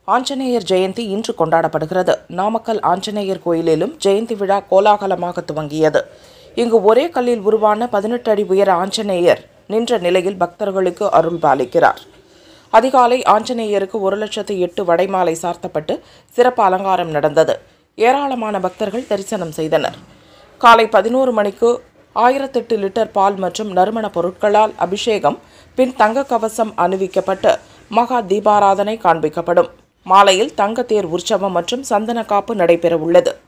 ஆஞ்சநேயர் ஜெயந்தி இன்று கொண்டாடப்படுகிறது நாமக்கல் ஆஞ்சநேயர் கோயிலிலும் ஜெயந்தி விழா கோலாகலமாக துவங்கியது இங்கு ஒரே கல்லில் உருவான பதினெட்டு அடி உயர ஆஞ்சநேயர் நின்ற நிலையில் பக்தர்களுக்கு அருள் பாலிக்கிறார் அதிகாலை ஆஞ்சநேயருக்கு ஒரு லட்சத்து எட்டு வடைமாலை சார்த்தப்பட்டு சிறப்பு அலங்காரம் நடந்தது ஏராளமான பக்தர்கள் தரிசனம் செய்தனர் காலை பதினோரு மணிக்கு ஆயிரத்தெட்டு லிட்டர் பால் மற்றும் நறுமண பொருட்களால் அபிஷேகம் பின் தங்க கவசம் அணிவிக்கப்பட்டு மகா தீபாராதனை காண்பிக்கப்படும் மாலையில் தங்க தேர் உற்சவம் மற்றும் சந்தன காப்பு நடைபெற உள்ளது